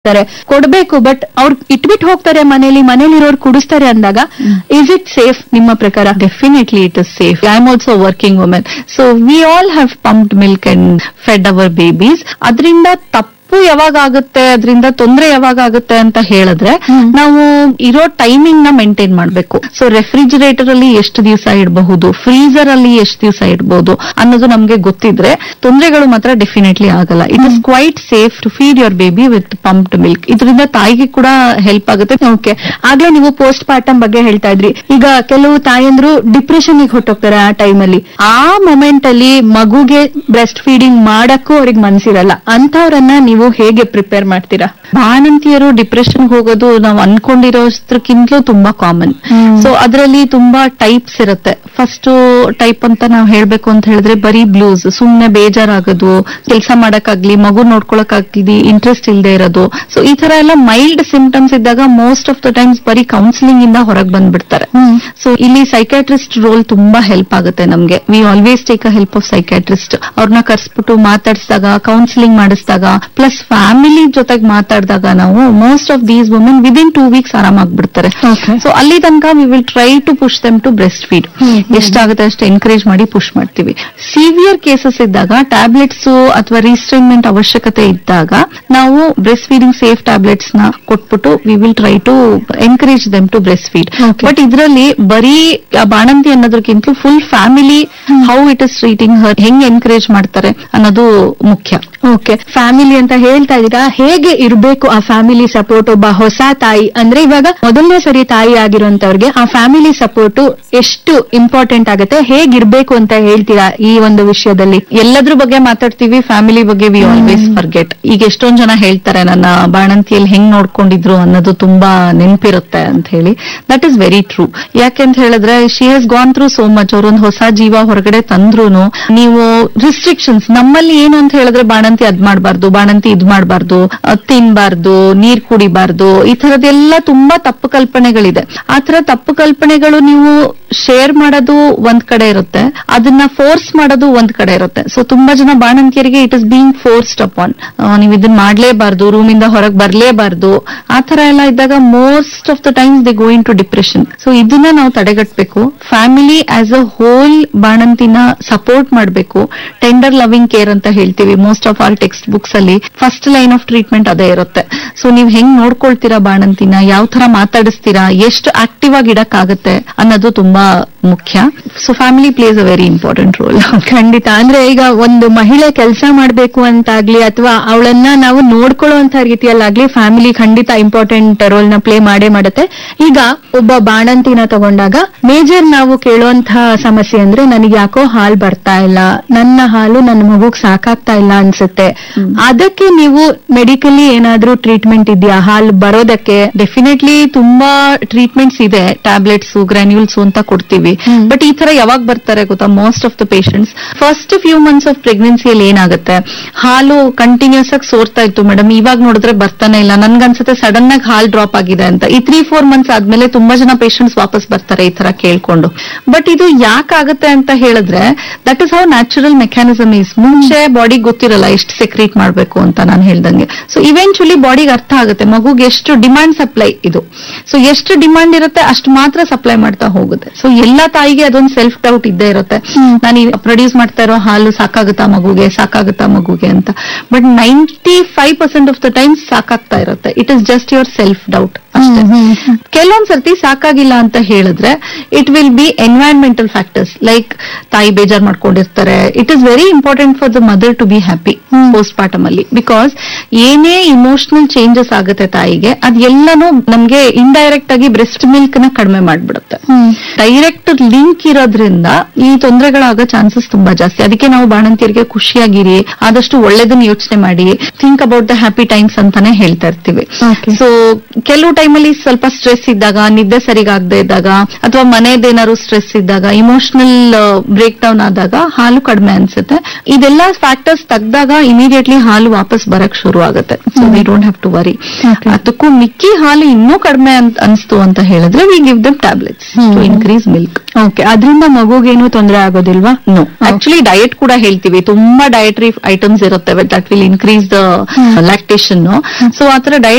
ಇರ್ತಾರೆ ಕೊಡ್ಬೇಕು ಬಟ್ ಅವ್ರು ಇಟ್ಬಿಟ್ಟು ಹೋಗ್ತಾರೆ ಮನೇಲಿ ಮನೇಲಿರೋರು ಕುಡಿಸ್ತಾರೆ ಅಂದಾಗ ಇಸ್ ಇಟ್ ಸೇಫ್ ನಿಮ್ಮ ಪ್ರಕಾರ Definitely it is safe. I'm also a working woman. So we all have pumped milk and fed our babies. ಅದರಿಂದ ತಪ್ಪು ಯಾವಾಗ ಆಗುತ್ತೆ ಅದರಿಂದ ತೊಂದರೆ ಯಾವಾಗ ಆಗುತ್ತೆ ಅಂತ ಹೇಳಿದ್ರೆ ನಾವು ಇರೋ ಟೈಮಿಂಗ್ ನ ಮೇಂಟೈನ್ ಮಾಡಬೇಕು ಸೊ ರೆಫ್ರಿಜಿರೇಟರ್ ಅಲ್ಲಿ ಎಷ್ಟು ದಿವಸ ಇಡಬಹುದು ಫ್ರೀಸರ್ ಅಲ್ಲಿ ಎಷ್ಟು ದಿವಸ ಇಡಬಹುದು ಅನ್ನೋದು ನಮ್ಗೆ ಗೊತ್ತಿದ್ರೆ ತೊಂದರೆಗಳು ಮಾತ್ರ ಡೆಫಿನೆಟ್ಲಿ ಆಗಲ್ಲ it is quite safe to feed your baby with pumped milk ಇದರಿಂದ ತಾಯಿಗೆ ಕೂಡ ಹೆಲ್ಪ್ ಆಗುತ್ತೆ ಓಕೆ ಆಗ್ಲೇ ನೀವು ಪೋಸ್ಟ್ ಪಾರ್ಟಮ್ ಬಗ್ಗೆ ಹೇಳ್ತಾ ಇದ್ರಿ ಈಗ ಕೆಲವು ತಾಯಂದ್ರು ಡಿಪ್ರೆಷನ್ ಹೊಟ್ಟೋಗ್ತಾರೆ ಆ ಟೈಮಲ್ಲಿ ಆ ಮೊಮೆಂಟ್ ಅಲ್ಲಿ ಮಗುಗೆ ಬ್ರೆಸ್ಟ್ ಫೀಡಿಂಗ್ ಮಾಡಕ್ಕೂ ಅವ್ರಿಗೆ ಮನ್ಸಿರಲ್ಲ ಅಂತವ್ರನ್ನ ನೀವು ಹೇಗೆ ಪ್ರಿಪೇರ್ ಮಾಡ್ತೀರಾ ಬಾಣಂತಿಯರು ಡಿಪ್ರೆಷನ್ ಹೋಗೋದು ನಾವು ಅನ್ಕೊಂಡಿರೋಷ್ಟಕ್ಕಿಂತಲೂ ತುಂಬಾ ಕಾಮನ್ ಸೊ ಅದರಲ್ಲಿ ತುಂಬಾ ಟೈಪ್ಸ್ ಇರುತ್ತೆ ಫಸ್ಟ್ ಟೈಪ್ ಅಂತ ನಾವು ಹೇಳ್ಬೇಕು ಅಂತ ಹೇಳಿದ್ರೆ ಬರೀ ಬ್ಲೂಸ್ ಸುಮ್ನೆ ಬೇಜಾರಾಗೋದು ಕೆಲಸ ಮಾಡಕ್ಕಾಗ್ಲಿ ಮಗು ನೋಡ್ಕೊಳಕ್ಕಾಗ್ಲಿ ಇಂಟ್ರೆಸ್ಟ್ ಇಲ್ಲದೆ ಇರೋದು ಸೊ ಈ ತರ ಎಲ್ಲ ಮೈಲ್ಡ್ ಸಿಂಪ್ಟಮ್ಸ್ ಇದ್ದಾಗ ಮೋಸ್ಟ್ ಆಫ್ ದ ಟೈಮ್ಸ್ ಬರೀ ಕೌನ್ಸಿಲಿಂಗ್ ಇಂದ ಹೊರಗೆ ಬಂದ್ಬಿಡ್ತಾರೆ ಸೊ ಇಲ್ಲಿ ಸೈಕ್ಯಾಟ್ರಿಸ್ಟ್ ರೋಲ್ ತುಂಬಾ ಹೆಲ್ಪ್ ಆಗುತ್ತೆ ನಮ್ಗೆ we always take a help of psychiatrist ಅವ್ರನ್ನ ಕರ್ಸ್ಬಿಟ್ಟು ಮಾತಾಡಿಸಿದಾಗ ಕೌನ್ಸಿಲಿಂಗ್ ಮಾಡಿಸಿದಾಗ ಪ್ಲಸ್ ಫ್ಯಾಮಿಲಿ ಜೊತೆಗೆ ಮಾತಾಡಿದಾಗ ನಾವು most of these women within two weeks ಆರಾಮಾಗ್ಬಿಡ್ತಾರೆ Okay. ಸೊ ಅಲ್ಲಿ ತನಕ we will try to push them to breast feed ಎಷ್ಟಾಗುತ್ತೆ ಅಷ್ಟು ಎನ್ಕರೇಜ್ ಮಾಡಿ ಪುಷ್ ಮಾಡ್ತೀವಿ ಸಿವಿಯರ್ ಕೇಸಸ್ ಇದ್ದಾಗ ಟ್ಯಾಬ್ಲೆಟ್ಸ್ ಅಥವಾ ರೀಸ್ಟ್ರೈನ್ಮೆಂಟ್ ಅವಶ್ಯಕತೆ ಇದ್ದಾಗ ನಾವು ಬ್ರೆಸ್ಟ್ ಫೀಡಿಂಗ್ ಸೇಫ್ ಟ್ಯಾಬ್ಲೆಟ್ಸ್ ನ ಕೊಟ್ಬಿಟ್ಟು we will try to encourage them to breast feed Okay. But ಇದರಲ್ಲಿ ಬರೀ ಆ ಬಾಣಂತಿ ಅನ್ನೋದಕ್ಕಿಂತ full family how it is treating her ಹೆಂಗ್ ಎನ್ಕರೇಜ್ ಮಾಡ್ತಾರೆ ಅನ್ನೋದು ಮುಖ್ಯ ಓಕೆ ಫ್ಯಾಮಿಲಿ ಅಂತ ಹೇಳ್ತಾ ಇದ್ದೀರಾ ಹೇಗೆ ಇರಬೇಕು ಆ ಫ್ಯಾಮಿಲಿ ಸಪೋರ್ಟ್ ಒಬ್ಬ ಹೊಸ ತಾಯಿ ಅಂದ್ರೆ ಇವಾಗ ಮೊದಲನೇ ಸರಿ ತಾಯಿ ಆಗಿರುವಂತವ್ರಿಗೆ ಆ ಫ್ಯಾಮಿಲಿ ಸಪೋರ್ಟ್ ಎಷ್ಟು ಇಂಪಾರ್ಟೆಂಟ್ ಆಗುತ್ತೆ ಹೇಗಿರ್ಬೇಕು ಅಂತ ಹೇಳ್ತೀರಾ ಈ ಒಂದು ವಿಷಯದಲ್ಲಿ ಎಲ್ಲದ್ರ ಬಗ್ಗೆ ಮಾತಾಡ್ತೀವಿ ಫ್ಯಾಮಿಲಿ ಬಗ್ಗೆ ವಿ ಆಲ್ವೇಸ್ ಫರ್ಗೆಟ್ ಈಗ ಎಷ್ಟೊಂದ್ ಜನ ಹೇಳ್ತಾರೆ ನನ್ನ ಬಾಣಂತಿಯಲ್ಲಿ ಹೆಂಗ್ ನೋಡ್ಕೊಂಡಿದ್ರು ಅನ್ನೋದು ತುಂಬಾ ನೆನಪಿರುತ್ತೆ ಅಂತ ಹೇಳಿ ದಟ್ ಇಸ್ ವೆರಿ ಟ್ರೂ ಯಾಕೆಂತ ಹೇಳಿದ್ರೆ she has gone through so much ಅವ್ರೊಂದು ಹೊಸ ಜೀವ ಹೊರಗಡೆ ತಂದ್ರೂನು ನೀವು ರಿಸ್ಟ್ರಿಕ್ಷನ್ಸ್ ನಮ್ಮಲ್ಲಿ ಏನು ಅಂತ ಹೇಳಿದ್ರೆ ಬಾಣಂತಿ ಅದ್ ಮಾಡಬಾರ್ದು ಬಾಣಂತಿ ಇದ್ ಮಾಡಬಾರ್ದು ತಿನ್ಬಾರ್ದು ನೀರ್ ಕುಡಿಬಾರ್ದು ಈ ತರದೆಲ್ಲ ತುಂಬಾ ತಪ್ಪು ಕಲ್ಪನೆಗಳಿದೆ ಆ ತರ ತಪ್ಪು ಕಲ್ಪನೆಗಳು ನೀವು ಶೇರ್ ಮಾಡೋದು ಒಂದ್ ಕಡೆ ಇರುತ್ತೆ ಅದನ್ನ ಫೋರ್ಸ್ ಮಾಡೋದು ಒಂದ್ ಕಡೆ ಇರುತ್ತೆ ಸೊ ತುಂಬಾ ಜನ ಬಾಣಂತಿಯರಿಗೆ it is being forced upon ನೀವು ಇದನ್ನ ಮಾಡ್ಲೇಬಾರ್ದು ರೂಮಿಂದ ಹೊರಗೆ ಬರ್ಲೇಬಾರ್ದು ಆ ತರ ಎಲ್ಲ ಇದ್ದಾಗ most of the times they go into depression so ಇದನ್ನ ನಾವು ತಡೆಗಟ್ಟಬೇಕು ಫ್ಯಾಮಿಲಿ ಆಸ್ ಅ ಹೋಲ್ ಬಾಣಂತಿನ ಸಪೋರ್ಟ್ ಮಾಡಬೇಕು ಟೆಂಡರ್ ಲವಿಂಗ್ ಕೇರ್ ಅಂತ ಹೇಳ್ತೀವಿ most of all text books ಅಲ್ಲಿ ಫಸ್ಟ್ ಲೈನ್ ಆಫ್ ಟ್ರೀಟ್ಮೆಂಟ್ ಅದೇ ಇರುತ್ತೆ ಸೊ ನೀವ್ ಹೆಂಗ್ ನೋಡ್ಕೊಳ್ತೀರಾ ಬಾಣಂತಿನ ಯಾವ ತರ ಮಾತಾಡಿಸ್ತೀರಾ ಎಷ್ಟು ಆಕ್ಟಿವ್ ಆಗಿ ಇಡಕ್ಕಾಗತ್ತೆ ಅನ್ನೋದು ತುಂಬಾ ಮುಖ್ಯ so family plays a very important role ಖಂಡಿತ ಅಂದ್ರೆ ಈಗ ಒಂದು ಮಹಿಳೆ ಕೆಲಸ ಮಾಡ್ಬೇಕು ಅಂತಾಗ್ಲಿ ಅಥವಾ ಅವಳನ್ನ ನಾವು ನೋಡ್ಕೊಳ್ಳುವಂತ ರೀತಿಯಲ್ಲಾಗ್ಲಿ ಫ್ಯಾಮಿಲಿ ಖಂಡಿತ ಇಂಪಾರ್ಟೆಂಟ್ ರೋಲ್ ನ ಪ್ಲೇ ಮಾಡೇ ಮಾಡುತ್ತೆ ಈಗ ಒಬ್ಬ ಬಾಣಂತಿನ ತಗೊಂಡಾಗ ಮೇಜರ್ ನಾವು ಕೇಳುವಂತಹ ಸಮಸ್ಯೆ ಅಂದ್ರೆ ನನಗೆ ಯಾಕೋ ಹಾಲು ಬರ್ತಾ ಇಲ್ಲ ನನ್ನ ಹಾಲು ನನ್ನ ಮಗುಗ್ ಸಾಕಾಗ್ತಾ ಇಲ್ಲ ಅನ್ಸುತ್ತೆ ಅದಕ್ಕೆ ನೀವು ಮೆಡಿಕಲಿ ಏನಾದ್ರೂ ಟ್ರೀಟ್ಮೆಂಟ್ ಇದೆಯಾ ಹಾಲು ಬರೋದಕ್ಕೆ ಡೆಫಿನೆಟ್ಲಿ ತುಂಬಾ ಟ್ರೀಟ್ಮೆಂಟ್ಸ್ ಇದೆ ಟ್ಯಾಬ್ಲೆಟ್ಸ್ ಗ್ರಾನ್ಯೂಲ್ಸ್ ಅಂತ ಕೊಡ್ತೀವಿ ಹ್ಮ್. ಬಟ್ ಈ ತರ ಯಾವಾಗ ಬರ್ತಾರೆ ಗೊತ್ತಾ most of the patients first few months of ಪ್ರೆಗ್ನೆನ್ಸಿಯಲ್ಲಿ ಏನಾಗುತ್ತೆ ಹಾಲು ಕಂಟಿನ್ಯೂಸ್ ಆಗಿ ಸೋರ್ತಾ ಇತ್ತು ಮೇಡಮ್ ಇವಾಗ ನೋಡಿದ್ರೆ ಬರ್ತಾನೆ ಇಲ್ಲ ನನ್ಗನ್ಸುತ್ತೆ ಸಡನ್ ಆಗಿ ಹಾಲ್ ಡ್ರಾಪ್ ಆಗಿದೆ ಅಂತ ಈ ತ್ರೀ ಫೋರ್ ಮಂತ್ಸ್ ಆದ್ಮೇಲೆ ತುಂಬಾ ಜನ ಪೇಷಂಟ್ಸ್ ವಾಪಸ್ ಬರ್ತಾರೆ ಈ ತರ ಕೇಳ್ಕೊಂಡು ಬಟ್ ಇದು ಯಾಕಾಗುತ್ತೆ ಅಂತ ಹೇಳಿದ್ರೆ that is how natural mechanism is ಮುಂಚೆ ಬಾಡಿ ಗೊತ್ತಿರಲ್ಲ ಎಷ್ಟು ಸೆಕ್ರೀಟ್ ಮಾಡಬೇಕು ಅಂತ ನಾನು ಹೇಳ್ದಂಗೆ ಸೊ ಇವೆಂಚುಲಿ ಬಾಡಿಗೆ ಅರ್ಥ ಆಗುತ್ತೆ ಮಗುಗೆ ಎಷ್ಟು ಡಿಮಾಂಡ್ ಸಪ್ಲೈ ಇದು ಸೊ ಎಷ್ಟು ಡಿಮಾಂಡ್ ಇರುತ್ತೆ ಅಷ್ಟು ಮಾತ್ರ ಸಪ್ಲೈ ಮಾಡ್ತಾ ಹೋಗುತ್ತೆ ಸೊ ಎಲ್ಲಾ ತಾಯಿಗೆ ಅದೊಂದು ಸೆಲ್ಫ್ ಡೌಟ್ ಇದ್ದೇ ಇರುತ್ತೆ ನಾನು ಪ್ರೊಡ್ಯೂಸ್ ಮಾಡ್ತಾ ಇರೋ ಹಾಲು ಸಾಕಾಗುತ್ತಾ ಮಗುಗೆ ಸಾಕಾಗುತ್ತಾ ಮಗುಗೆ ಅಂತ but ninety five percent of the time ಸಾಕಾಗ್ತಾ ಇರುತ್ತೆ it is just yourself doubt ಅಷ್ಟೇ ಕೆಲವೊಂದ್ ಸರ್ತಿ ಸಾಕಾಗಿಲ್ಲ ಅಂತ ಹೇಳಿದ್ರೆ it will be environmental factors like ತಾಯಿ ಬೇಜಾರ್ ಮಾಡ್ಕೊಂಡಿರ್ತಾರೆ it is very important for the mother to be happy postpartum ಅಲ್ಲಿ ಬಿಕಾಸ್ ಏನೇ ಇಮೋಷನಲ್ ಚೇಂಜಸ್ ಆಗುತ್ತೆ ತಾಯಿಗೆ ಅದೆಲ್ಲನೂ ನಮ್ಗೆ ಇಂಡೈರೆಕ್ಟ್ ಆಗಿ ಬ್ರೆಸ್ಟ್ ಮಿಲ್ಕ್ ನ ಕಡಿಮೆ ಮಾಡ್ಬಿಡುತ್ತೆ ಡೈರೆಕ್ಟ್ ಲಿಂಕ್ ಇರೋದ್ರಿಂದ ಈ ತೊಂದರೆಗಳಾಗೋ ಚಾನ್ಸಸ್ ತುಂಬಾ ಜಾಸ್ತಿ ಅದಕ್ಕೆ ನಾವು ಬಾಣಂತಿಯರಿಗೆ ಖುಷಿಯಾಗಿರಿ ಆದಷ್ಟು ಒಳ್ಳೇದನ್ನ ಯೋಚನೆ ಮಾಡಿ think about the happy times ಅಂತಾನೆ ಹೇಳ್ತಾ ಇರ್ತೀವಿ Okay. ಸೊ ಕೆಲವು ಟೈಮಲ್ಲಿ ಸ್ವಲ್ಪ ಸ್ಟ್ರೆಸ್ ಇದ್ದಾಗ ನಿದ್ದೆ ಸರಿಗಾಗದೆ ಇದ್ದಾಗ ಅಥವಾ ಮನೆದೇನಾದ್ರು ಸ್ಟ್ರೆಸ್ ಇದ್ದಾಗ ಇಮೋಷನಲ್ ಬ್ರೇಕ್ ಡೌನ್ ಆದಾಗ ಹಾಲು ಕಡಿಮೆ ಅನ್ಸುತ್ತೆ ಇದೆಲ್ಲ ಫ್ಯಾಕ್ಟರ್ಸ್ ತೆಗ್ದಾಗ ಇಮಿಡಿಯೇಟ್ಲಿ ಹಾಲು ವಾಪಸ್ ಬರಕ್ ಶುರು ಆಗುತ್ತೆ so we don't have to worry Okay. ಅದಕ್ಕೂ ಮಿಕ್ಕಿ ಹಾಲು ಇನ್ನೂ ಕಡಿಮೆ ಅಂತ ಅನ್ಸ್ತು ಅಂತ ಹೇಳಿದ್ರೆ we give them tablets to increase milk okay ಅದರಿಂದ ಮಗುಗೇನು ತೊಂದರೆ ಆಗೋದಿಲ್ವಾ ನೋ ಆಕ್ಚುಲಿ ಡಯಟ್ ಕೂಡ ಹೇಳ್ತೀವಿ ತುಂಬಾ ಡಯಟ್ರಿ ಐಟಮ್ಸ್ ಇರುತ್ತೆ that will increase the lactation so ಆತರ ಡಯಟ್